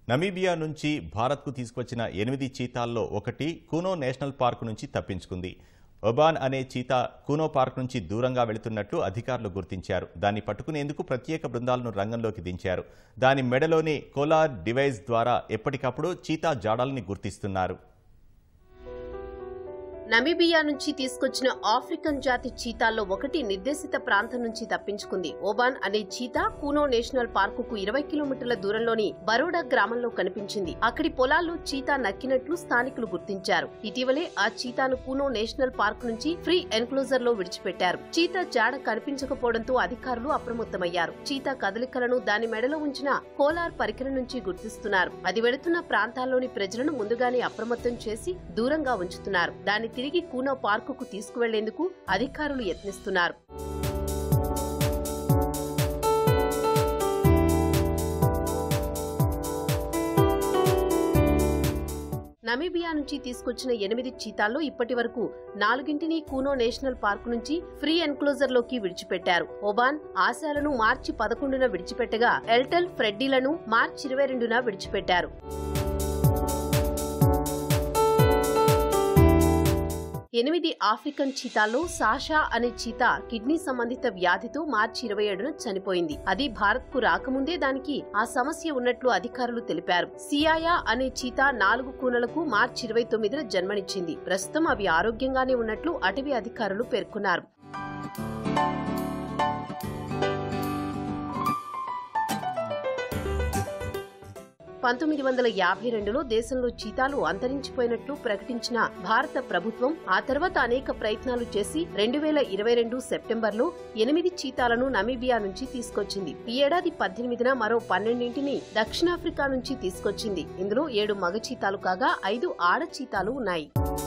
Namibia నుంచి భారత్కు తీసుకొచ్చిన ఎనిమిది చీతాల్లో ఒకటి కూనో నేషనల్ పార్క్ నుంచి తప్పించుకుంది ఒబాన్ అనే చీతా కూనో పార్క్ నుంచి దూరంగా వెళుతున్నట్లు అధికారులు గుర్తించారు దాన్ని పట్టుకునేందుకు ప్రత్యేక బృందాలను రంగంలోకి దించారు దాని మెడలోని కోలార్ డివైస్ ద్వారా ఎప్పటికప్పుడు చీతా జాడల్ని గుర్తిస్తున్నారు నమీబియా నుంచి తీసుకొచ్చిన ఆఫ్రికన్ జాతి చీతాల్లో ఒకటి నిర్దేశిత ప్రాంతం నుంచి తప్పించుకుంది ఓబాన్ అనే చీతా కూనో నేషనల్ పార్కుకు ఇరవై కిలోమీటర్ల దూరంలోని బరోడా గ్రామంలో కనిపించింది అక్కడి పొలాల్లో చీతా నక్కినట్లు స్థానికులు గుర్తించారు ఇటీవలే ఆ చీతాను కూనో నేషనల్ పార్క్ నుంచి ఫ్రీ ఎన్క్లోజర్ లో విడిచిపెట్టారు చీతా జాడ కనిపించకపోవడంతో అధికారులు అప్రమత్తమయ్యారు చీతా కదలికలను దాని మెడలో ఉంచిన కోలార్ పరికరం నుంచి గుర్తిస్తున్నారు అది వెళుతున్న ప్రాంతాల్లోని ప్రజలను ముందుగానే అప్రమత్తం చేసి దూరంగా ఉంచుతున్నారు దాన్ని తిరిగి కూనో పార్కుకు తీసుకువెళ్లేందుకు అధికారులు యత్నిస్తున్నారు నమీబియా నుంచి తీసుకొచ్చిన ఎనిమిది చీతాల్లో ఇప్పటి వరకు నాలుగింటిని కూనో నేషనల్ పార్క్ నుంచి ఫ్రీ ఎన్క్లోజర్ లోకి విడిచిపెట్టారు ఒబాన్ ఆశాలను మార్చి పదకొండున విడిచిపెట్టగా ఎల్టల్ ఫ్రెడ్డీలను మార్చి ఇరవై రెండున విడిచిపెట్టారు ఎనిమిది ఆఫ్రికన్ చీతాల్లో సాషా అనే చీతా కిడ్నీ సంబంధిత వ్యాధితో మార్చి ఇరవై ఏడున చనిపోయింది అది భారత్ కు రాకముందే దానికి ఆ సమస్య ఉన్నట్లు అధికారులు తెలిపారు సియాయా అనే చీతా నాలుగు కూనలకు మార్చి ఇరవై తొమ్మిదిన జన్మనిచ్చింది ప్రస్తుతం అవి ఆరోగ్యంగానే ఉన్నట్లు అటవీ అధికారులు పేర్కొన్నారు పంతొమ్మిది వందల యాభై రెండులో దేశంలో చీతాలు అంతరించిపోయినట్లు ప్రకటించిన భారత ప్రభుత్వం ఆ తర్వాత అనేక ప్రయత్నాలు చేసి రెండు వేల ఇరవై రెండు సెప్టెంబర్లో ఎనిమిది చీతాలను నమీబియా నుంచి తీసుకొచ్చింది ఈ ఏడాది పద్దెనిమిదిన మరో పన్నెండింటిని దక్షిణాఫ్రికా నుంచి తీసుకొచ్చింది ఇందులో ఏడు మగ చీతాలు కాగా ఐదు ఆడ చీతాలు ఉన్నాయి